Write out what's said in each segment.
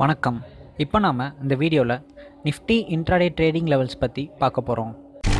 வணக்கம் இப்போ நாம் இந்த வீடியோவில் நிஃப்டி இன்ட்ராடே ட்ரேடிங் லெவல்ஸ் பற்றி பார்க்க போகிறோம்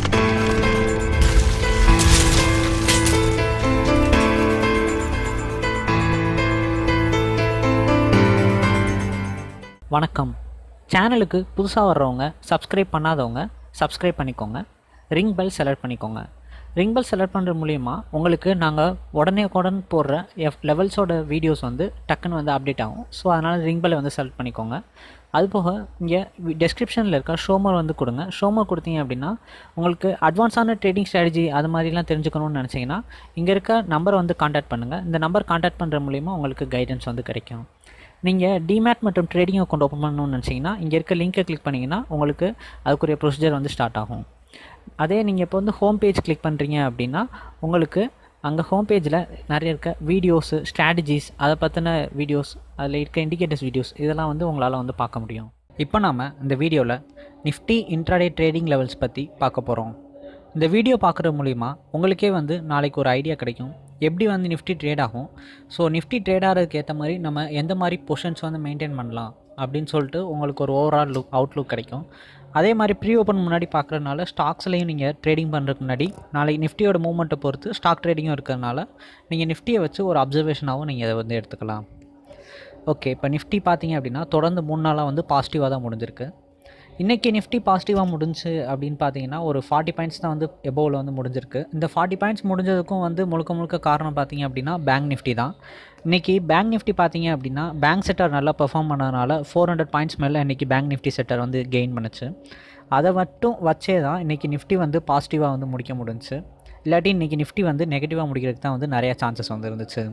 வணக்கம் சேனலுக்கு புதுசாக வர்றவங்க சப்ஸ்கிரைப் பண்ணாதவங்க சப்ஸ்கிரைப் பண்ணிக்கோங்க ரிங் பெல் செலக்ட் பண்ணிக்கோங்க ரிங் பெல் செலக்ட் பண்ணுற மூலிமா உங்களுக்கு நாங்கள் உடனே உடன் போடுற எஃப் லெவல்ஸோட வீடியோஸ் வந்து டக்குன்னு வந்து அப்டேட் ஆகும் ஸோ அதனால் ரிங் பெல்லை வந்து செலக்ட் பண்ணிக்கோங்க அது போக இங்கே டெஸ்கிரிப்ஷனில் இருக்க ஷோமர் வந்து கொடுங்க ஷோமர் கொடுத்தீங்க அப்படின்னா உங்களுக்கு அட்வான்ஸான ட்ரேடிங் ஸ்ட்ராட்டஜி அது மாதிரிலாம் தெரிஞ்சுக்கணும்னு நினச்சிங்கன்னா இங்கே இருக்க நம்பரை வந்து காண்டாக்ட் பண்ணுங்கள் இந்த நம்பர் காண்டாக்ட் பண்ணுற மூலிமா உங்களுக்கு கைடன்ஸ் வந்து கிடைக்கும் நீங்கள் டிமேட் மற்றும் ட்ரேடிங் அக்கௌண்ட் ஓப்பன் பண்ணணும்னு நினச்சிங்கன்னா இங்கே இருக்க லிங்க்கை கிளிக் பண்ணிங்கன்னா உங்களுக்கு அதுக்குரிய ப்ரொசீஜர் வந்து ஸ்டார்ட் ஆகும் அதே நீங்கள் இப்போ வந்து ஹோம் பேஜ் கிளிக் பண்ணுறீங்க அப்படின்னா உங்களுக்கு அங்கே ஹோம் பேஜில் நிறைய இருக்க வீடியோஸு ஸ்ட்ராட்டஜிஸ் அதை பற்றின வீடியோஸ் அதில் இருக்க இண்டிகேட்டர்ஸ் வீடியோஸ் இதெல்லாம் வந்து உங்களால் வந்து பார்க்க முடியும் இப்போ நாம் இந்த வீடியோவில் நிஃப்டி இன்ட்ராடே ட்ரேடிங் லெவல்ஸ் பற்றி பார்க்க போகிறோம் இந்த வீடியோ பார்க்குறது மூலிமா உங்களுக்கே வந்து நாளைக்கு ஒரு ஐடியா கிடைக்கும் எப்படி வந்து நிஃப்டி ட்ரேட் ஆகும் ஸோ நிஃப்டி ட்ரேட் ஆகிறதுக்கு ஏற்ற மாதிரி நம்ம எந்த மாதிரி பொசிஷன்ஸ் வந்து மெயின்டைன் பண்ணலாம் அப்படின்னு சொல்லிட்டு உங்களுக்கு ஒரு ஓவரால் லுக் அவுட்லுக் கிடைக்கும் அதே மாதிரி ப்ரீ ஓப்பன் முன்னாடி பார்க்குறதுனால ஸ்டாக்ஸ்லையும் நீங்கள் ட்ரேடிங் பண்ணுறதுக்கு முன்னாடி நாளைக்கு நிஃப்டியோட மூவ்மெண்ட்டை பொறுத்து ஸ்டாக் ட்ரேடிங்கும் இருக்கிறதுனால நீங்கள் நிஃப்டியை வச்சு ஒரு அப்சர்வேஷனாகவும் நீங்கள் அதை வந்து எடுத்துக்கலாம் ஓகே இப்போ நிஃப்டி பார்த்தீங்க அப்படின்னா தொடர்ந்து மூணு நாளாக வந்து பாசிட்டிவாக தான் முடிஞ்சிருக்கு இன்றைக்கி நிஃப்டி பாசிட்டிவாக முடிஞ்சு அப்படின்னு பார்த்தீங்கன்னா ஒரு ஃபார்ட்டி பாயிண்ட்ஸ் தான் வந்து எபோவில் வந்து முடிஞ்சிருக்கு இந்த ஃபார்ட்டி பாயிண்ட்ஸ் முடிஞ்சதுக்கும் வந்து முழுக்க முழுக்க காரணம் பார்த்தீங்க அப்படின்னா பேங்க் நிஃப்டி தான் இன்றைக்கி பேங்க் நிஃப்டி பார்த்தீங்க அப்படின்னா பேங்க் செக்டர் நல்லா பெர்ஃபார்ம் பண்ணதுனால ஃபோர் ஹண்ட்ரட் பாயிண்ட்ஸ் மேலே இன்றைக்கி பேங்க் நிஃப்டி செக்டர் வந்து கெயின் பண்ணுச்சு அதை மட்டும் வச்சே தான் இன்றைக்கி நிஃப்டி வந்து பாசிட்டிவாக வந்து முடிக்க முடிஞ்சுச்சு இல்லாட்டி இன்றைக்கி நிஃப்டி வந்து நெகட்டிவாக முடிக்கிறதுக்கு தான் வந்து நிறையா சான்சஸ் வந்து இருந்துச்சு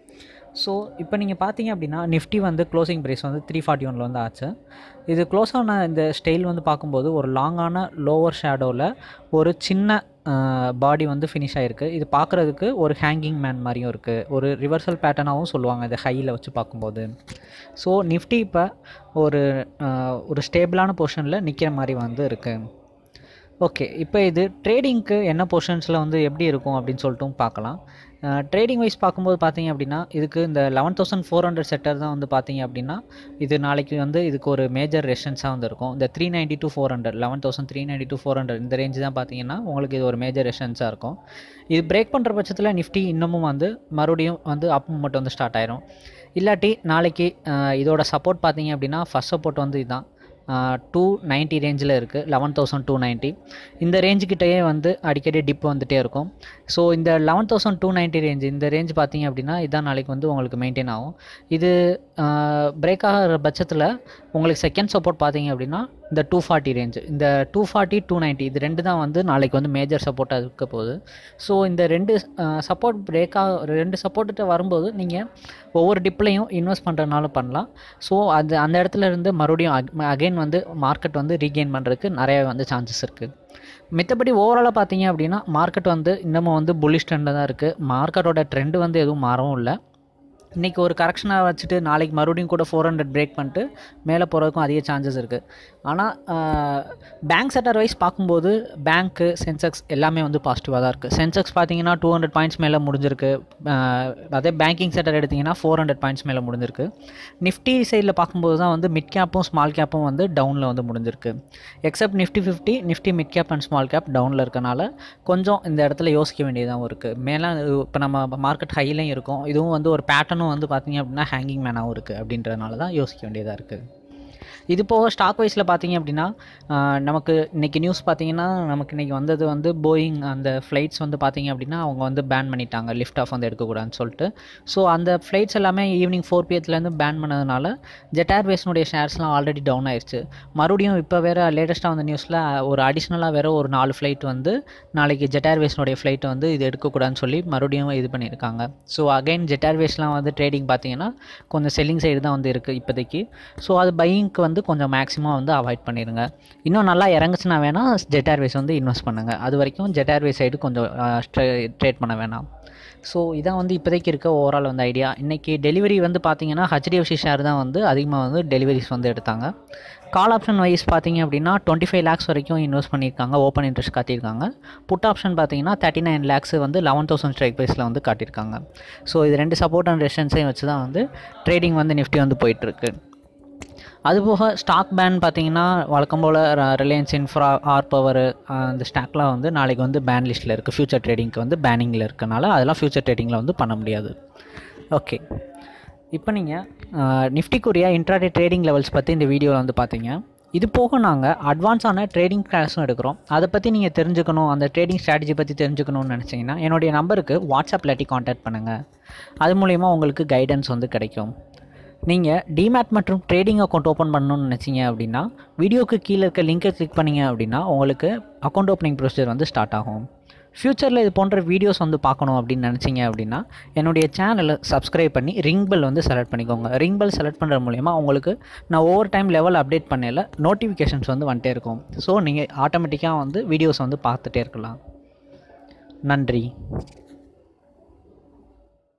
ஸோ இப்போ நீங்கள் பார்த்தீங்க அப்படின்னா நிஃப்டி வந்து க்ளோசிங் ப்ரைஸ் வந்து த்ரீ ஃபார்ட்டி ஒனில் வந்து ஆச்சு இது க்ளோஸ் ஆன இந்த ஸ்டைல் வந்து பார்க்கும்போது ஒரு லாங்கான லோவர் ஷேடோவில் ஒரு சின்ன பாடி வந்து ஃபினிஷ் ஆகிருக்கு இது பார்க்குறதுக்கு ஒரு ஹேங்கிங் மேன் மாதிரியும் இருக்குது ஒரு ரிவர்சல் பேட்டர்னாகவும் சொல்லுவாங்க இது ஹையில் வச்சு பார்க்கும்போது ஸோ நிஃப்டி இப்போ ஒரு ஒரு ஸ்டேபிளான பொசிஷனில் நிற்கிற மாதிரி வந்து இருக்குது ஓகே இப்போ இது ட்ரேடிங்க்கு என்ன பொசிஷன்ஸில் வந்து எப்படி இருக்கும் அப்படின்னு சொல்லிட்டும் பார்க்கலாம் ட்ரேடிங் வைஸ் பார்க்கும்போது பார்த்தீங்க அப்படின்னா இதுக்கு இந்த eleven thousand four hundred sector தான் வந்து பார்த்தீங்க அப்படின்னா இது நாளைக்கு வந்து இதுக்கு ஒரு மேஜர் ரெஷன்ஸாக வந்து இருக்கும் இந்த three ninety two four hundred eleven thousand three ninety two four hundred இந்த ரேஞ்சு தான் பார்த்தீங்கன்னா உங்களுக்கு இது ஒரு மேஜர் ரெஷன்ஸாக இருக்கும் இது பிரேக் பண்ணுற பட்சத்தில் நிஃப்டி இன்னமும் வந்து மறுபடியும் வந்து அப் மூமெண்ட் வந்து ஸ்டார்ட் ஆயிரும் இல்லாட்டி நாளைக்கு இதோட சப்போர்ட் பார்த்தீங்க அப்படின்னா ஃபஸ்ட் சப்போர்ட் வந்து இதுதான் டூ நைன்ட்டி ரேஞ்சில் இருக்குது லெவன் தௌசண்ட் டூ நைன்ட்டி இந்த ரேஞ்சுக்கிட்டேயே வந்து அடிக்கடி டிப் வந்துகிட்டே இருக்கும் ஸோ இந்த eleven thousand two ninety range இந்த ரேஞ்ச் பார்த்தீங்க அப்படின்னா இதான் நாளைக்கு வந்து உங்களுக்கு மெயின்டைன் ஆகும் இது பிரேக் ஆகிற பட்சத்தில் உங்களுக்கு செகண்ட் சப்போர்ட் பார்த்தீங்க அப்படின்னா இந்த டூ ஃபார்ட்டி ரேஞ்சு இந்த டூ ஃபார்ட்டி டூ நைன்ட்டி இது ரெண்டு தான் வந்து நாளைக்கு வந்து மேஜர் சப்போர்ட்டாக இருக்க போகுது ஸோ இந்த ரெண்டு சப்போர்ட் பிரேக்காக ரெண்டு சப்போர்ட்டு வரும்போது நீங்கள் ஒவ்வொரு டிப்லையும் இன்வெஸ்ட் பண்ணுறதுனாலும் பண்ணலாம் ஸோ அது அந்த இடத்துல இருந்து மறுபடியும் அகைன் வந்து மார்க்கெட் வந்து ரீகெயின் பண்ணுறதுக்கு நிறைய வந்து சான்சஸ் இருக்குது மித்தபடி ஓவராலாக பார்த்தீங்க அப்படின்னா மார்க்கெட் வந்து இன்னமும் வந்து புல்லிஷ் ட்ரெண்டில் தான் இருக்குது மார்க்கெட்டோட ட்ரெண்டு வந்து எதுவும் மாறவும் இல்லை இன்றைக்கி ஒரு கரெக்ஷனாக வச்சுட்டு நாளைக்கு மறுபடியும் கூட ஃபோர் ஹண்ட்ரட் பிரேக் பண்ணிட்டு மேலே போகிறதுக்கும் அதிக சான்சஸ் இருக்குது ஆனால் பேங்க் செக்டர் வைஸ் பார்க்கும்போது பேங்க்கு சென்செக்ஸ் எல்லாமே வந்து பாசிட்டிவாக தான் இருக்குது சென்செக்ஸ் பார்த்தீங்கன்னா டூ ஹண்ட்ரட் பாயிண்ட்ஸ் மேலே முடிஞ்சிருக்கு அதே பேங்கிங் செக்டர் எடுத்திங்கன்னா ஃபோர் ஹண்ட்ரட் பாயிண்ட்ஸ் மேலே முடிஞ்சிருக்கு நிஃப்டி சைடில் பார்க்கும்போது தான் வந்து மிட் கேப்பும் ஸ்மால் கேப்பும் வந்து டவுனில் வந்து முடிஞ்சிருக்கு except Nifty fifty Nifty mid cap and small cap டவுனில் இருக்கனால கொஞ்சம் இந்த இடத்துல யோசிக்க வேண்டியதாகவும் இருக்குது மேலே இப்போ நம்ம மார்க்கெட் ஹைலையும் இருக்கும் இதுவும் வந்து ஒரு பேட்டர்னும் வந்து பார்த்திங்க அப்படின்னா ஹேங்கிங் மேனாகவும் இருக்குது அப்படின்றதுனால தான் யோசிக்க வேண்டியதாக இருக்குது இது போக ஸ்டாக் வைஸில் பார்த்தீங்க அப்படின்னா நமக்கு இன்றைக்கி நியூஸ் பார்த்தீங்கன்னா நமக்கு இன்றைக்கி வந்தது வந்து போயிங் அந்த ஃப்ளைட்ஸ் வந்து பார்த்தீங்க அப்படின்னா அவங்க வந்து பேன் பண்ணிட்டாங்க லிஃப்ட் ஆஃப் வந்து எடுக்கக்கூடாதுன்னு சொல்லிட்டு ஸோ அந்த ஃப்ளைட்ஸ் எல்லாமே ஈவினிங் ஃபோர் பிஎத்துலேருந்து பேன் பண்ணதுனால ஜெட் ஏர்வேஸ்னுடைய ஷேர்ஸ்லாம் ஆல்ரெடி டவுன் ஆயிடுச்சு மறுபடியும் இப்போ வேறு லேட்டஸ்ட்டாக வந்த நியூஸில் ஒரு அடிஷ்னலாக வேறு ஒரு நாலு ஃப்ளைட் வந்து நாளைக்கு ஜெட் ஏர்வேஸ்னுடைய ஃப்ளைட்டை வந்து இது எடுக்கக்கூடாதுன்னு சொல்லி மறுபடியும் இது பண்ணியிருக்காங்க ஸோ அகைன் ஜெட் ஏர்வேஸ்லாம் வந்து ட்ரேடிங் பார்த்தீங்கன்னா கொஞ்சம் செல்லிங் சைடு தான் வந்து இருக்குது இப்போதைக்கு ஸோ அது பையிங்க்கு வந்து கொஞ்சம் மேக்ஸிமம் வந்து அவாய்ட் பண்ணிடுங்க இன்னும் நல்லா இறங்குச்சுன்னா வேணால் ஜெட் ஏர்வேஸ் வந்து இன்வெஸ்ட் பண்ணுங்கள் அது வரைக்கும் ஜெட் ஏர்வேஸ் சைடு கொஞ்சம் ட்ரேட் பண்ண வேணாம் ஸோ இதான் வந்து இப்போதைக்கு இருக்க ஓவரால் வந்து ஐடியா இன்றைக்கி டெலிவரி வந்து பார்த்தீங்கன்னா ஹெச்டிஎஃப்சி ஷேர் தான் வந்து அதிகமாக வந்து டெலிவரிஸ் வந்து எடுத்தாங்க கால் ஆப்ஷன் வைஸ் பார்த்தீங்க அப்படின்னா டுவெண்ட்டி ஃபைவ் லேக்ஸ் வரைக்கும் இன்வெஸ்ட் பண்ணியிருக்காங்க ஓப்பன் இன்ட்ரெஸ்ட் காட்டியிருக்காங்க புட் ஆப்ஷன் பார்த்தீங்கன்னா தேர்ட்டி நைன் லேக்ஸ் வந்து லெவன் தௌசண்ட் ஸ்ட்ரைக் ப்ரைஸில் வந்து காட்டியிருக்காங்க ஸோ இது ரெண்டு சப்போர்ட் அண்ட் ரெஷன்ஸையும் வச்சு தான் வந்து ட்ரேடிங் வந்து நிஃப்டி வந்து போயிட்டுருக்கு அதுபோக ஸ்டாக் பேன் பார்த்தீங்கன்னா வழக்கம் போல் ரிலையன்ஸ் இன்ஃப்ரா ஆர் பவர் அந்த ஸ்டாக்லாம் வந்து நாளைக்கு வந்து பேன் லிஸ்ட்டில் இருக்குது ஃபியூச்சர் ட்ரேடிங்க்கு வந்து பேனிங்கில் இருக்கனால அதெல்லாம் ஃபியூச்சர் ட்ரேடிங்கில் வந்து பண்ண முடியாது ஓகே இப்போ நீங்கள் நிஃப்டிக்குரிய இன்ட்ராடே ட்ரேடிங் லெவல்ஸ் பற்றி இந்த வீடியோவில் வந்து பார்த்தீங்க இது போக நாங்கள் அட்வான்ஸான ட்ரேடிங் கிளாஸும் எடுக்கிறோம் அதை பற்றி நீங்கள் தெரிஞ்சுக்கணும் அந்த ட்ரேடிங் ஸ்ட்ராட்டஜி பற்றி தெரிஞ்சுக்கணும்னு நினச்சிங்கன்னா என்னுடைய நம்பருக்கு வாட்ஸ்அப் இல்லாட்டி காண்டாக்ட் பண்ணுங்கள் அது மூலிமா உங்களுக்கு கைடன்ஸ் வந்து கிடைக்கும் நீங்கள் டிமேட் மற்றும் ட்ரேடிங் அக்கௌண்ட் ஓப்பன் பண்ணணும்னு நினச்சிங்க அப்படின்னா வீடியோக்கு கீழே இருக்க லிங்கை கிளிக் பண்ணிங்க அப்படின்னா உங்களுக்கு அக்கௌண்ட் ஓப்பனிங் ப்ரொசீஜர் வந்து ஸ்டார்ட் ஆகும் ஃப்யூச்சரில் இது போன்ற வீடியோஸ் வந்து பார்க்கணும் அப்படின்னு நினச்சிங்க அப்படின்னா என்னுடைய சேனலை சப்ஸ்கிரைப் பண்ணி ரிங் பெல் வந்து செலக்ட் பண்ணிக்கோங்க ரிங் பெல் செலக்ட் பண்ணுற மூலயமா உங்களுக்கு நான் ஒவ்வொரு டைம் லெவல் அப்டேட் பண்ணல நோட்டிஃபிகேஷன்ஸ் வந்து வந்துட்டே இருக்கும் ஸோ நீங்கள் ஆட்டோமேட்டிக்காக வந்து வீடியோஸ் வந்து பார்த்துட்டே இருக்கலாம் நன்றி